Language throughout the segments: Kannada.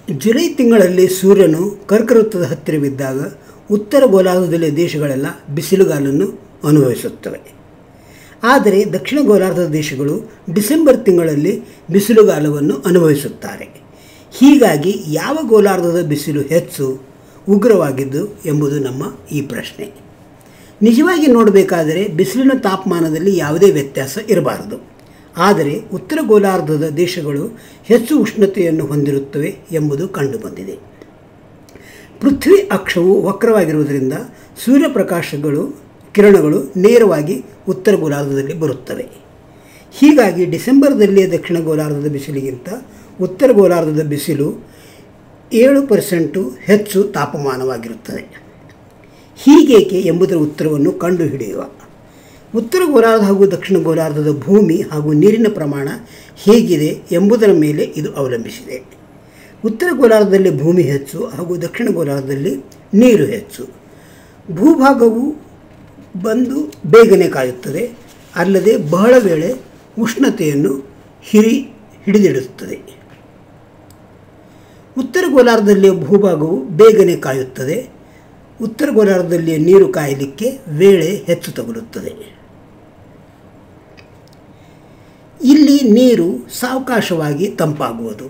ಜುಲೈ ತಿಂಗಳಲ್ಲಿ ಸೂರ್ಯನು ಕರ್ಕವೃತ್ತದ ಹತ್ತಿರವಿದ್ದಾಗ ಉತ್ತರ ಗೋಲಾರ್ಧದಲ್ಲಿ ದೇಶಗಳೆಲ್ಲ ಬಿಸಿಲುಗಾಲನ್ನು ಅನುಭವಿಸುತ್ತವೆ ಆದರೆ ದಕ್ಷಿಣ ಗೋಲಾರ್ಧದ ದೇಶಗಳು ಡಿಸೆಂಬರ್ ತಿಂಗಳಲ್ಲಿ ಬಿಸಿಲುಗಾಲವನ್ನು ಅನುಭವಿಸುತ್ತಾರೆ ಹೀಗಾಗಿ ಯಾವ ಗೋಲಾರ್ಧದ ಬಿಸಿಲು ಹೆಚ್ಚು ಉಗ್ರವಾಗಿದ್ದು ಎಂಬುದು ನಮ್ಮ ಈ ಪ್ರಶ್ನೆ ನಿಜವಾಗಿ ನೋಡಬೇಕಾದರೆ ಬಿಸಿಲಿನ ತಾಪಮಾನದಲ್ಲಿ ಯಾವುದೇ ವ್ಯತ್ಯಾಸ ಇರಬಾರದು ಆದರೆ ಉತ್ತರ ಗೋಲಾರ್ಧದ ದೇಶಗಳು ಹೆಚ್ಚು ಉಷ್ಣತೆಯನ್ನು ಹೊಂದಿರುತ್ತವೆ ಎಂಬುದು ಕಂಡುಬಂದಿದೆ ಪೃಥ್ವಿ ಅಕ್ಷವು ವಕ್ರವಾಗಿರುವುದರಿಂದ ಸೂರ್ಯಪ್ರಕಾಶಗಳು ಕಿರಣಗಳು ನೇರವಾಗಿ ಉತ್ತರ ಗೋಲಾರ್ಧದಲ್ಲಿ ಬರುತ್ತವೆ ಹೀಗಾಗಿ ಡಿಸೆಂಬರ್ದಲ್ಲಿಯೇ ದಕ್ಷಿಣ ಗೋಲಾರ್ಧದ ಬಿಸಿಲಿಗಿಂತ ಉತ್ತರ ಗೋಲಾರ್ಧದ ಬಿಸಿಲು ಏಳು ಪರ್ಸೆಂಟು ಹೆಚ್ಚು ತಾಪಮಾನವಾಗಿರುತ್ತದೆ ಹೀಗೇಕೆ ಎಂಬುದರ ಉತ್ತರವನ್ನು ಕಂಡುಹಿಡಿಯುವ ಉತ್ತರ ಗೋಲಾರ್ಧ ಹಾಗೂ ದಕ್ಷಿಣ ಗೋಲಾರ್ಧದ ಭೂಮಿ ಹಾಗೂ ನೀರಿನ ಪ್ರಮಾಣ ಹೇಗಿದೆ ಎಂಬುದರ ಮೇಲೆ ಇದು ಅವಲಂಬಿಸಿದೆ ಉತ್ತರ ಗೋಲಾರ್ಧದಲ್ಲಿ ಭೂಮಿ ಹೆಚ್ಚು ಹಾಗೂ ದಕ್ಷಿಣ ಗೋಲಾರ್ಧದಲ್ಲಿ ನೀರು ಹೆಚ್ಚು ಭೂಭಾಗವು ಬಂದು ಬೇಗನೆ ಕಾಯುತ್ತದೆ ಅಲ್ಲದೆ ಬಹಳ ವೇಳೆ ಉಷ್ಣತೆಯನ್ನು ಹಿರಿ ಹಿಡಿದಿಡುತ್ತದೆ ಉತ್ತರ ಗೋಲಾರ್ಧದಲ್ಲಿಯ ಭೂಭಾಗವು ಬೇಗನೆ ಕಾಯುತ್ತದೆ ಉತ್ತರ ಗೋಲಾರ್ಧದಲ್ಲಿಯ ನೀರು ಕಾಯಲಿಕ್ಕೆ ವೇಳೆ ಹೆಚ್ಚು ತಗುಲುತ್ತದೆ ಇಲ್ಲಿ ನೀರು ಸಾವಕಾಶವಾಗಿ ತಂಪಾಗುವುದು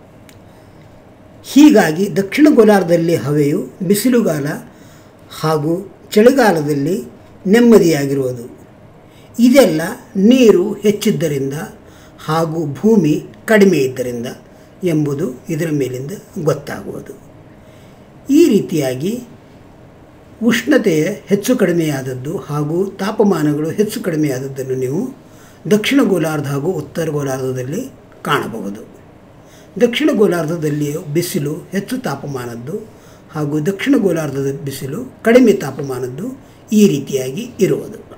ಹೀಗಾಗಿ ದಕ್ಷಿಣ ಗೋಲಾರ್ಧದಲ್ಲಿ ಹವೆಯು ಬಿಸಿಲುಗಾಲ ಹಾಗೂ ಚಳಿಗಾಲದಲ್ಲಿ ನೆಮ್ಮದಿಯಾಗಿರುವುದು ಇದೆಲ್ಲ ನೀರು ಹೆಚ್ಚಿದ್ದರಿಂದ ಹಾಗೂ ಭೂಮಿ ಕಡಿಮೆ ಇದ್ದರಿಂದ ಎಂಬುದು ಇದರ ಮೇಲಿಂದ ಗೊತ್ತಾಗುವುದು ಈ ರೀತಿಯಾಗಿ ಉಷ್ಣತೆಯ ಹೆಚ್ಚು ಕಡಿಮೆಯಾದದ್ದು ಹಾಗೂ ತಾಪಮಾನಗಳು ಹೆಚ್ಚು ಕಡಿಮೆಯಾದದ್ದನ್ನು ನೀವು ದಕ್ಷಿಣ ಗೋಲಾರ್ಧ ಹಾಗೂ ಉತ್ತರ ಗೋಲಾರ್ಧದಲ್ಲಿ ಕಾಣಬಹುದು ದಕ್ಷಿಣ ಗೋಲಾರ್ಧದಲ್ಲಿ ಬಿಸಿಲು ಹೆಚ್ಚು ತಾಪಮಾನದ್ದು ಹಾಗೂ ದಕ್ಷಿಣ ಗೋಲಾರ್ಧದ ಬಿಸಿಲು ಕಡಿಮೆ ತಾಪಮಾನದ್ದು ಈ ರೀತಿಯಾಗಿ ಇರುವುದು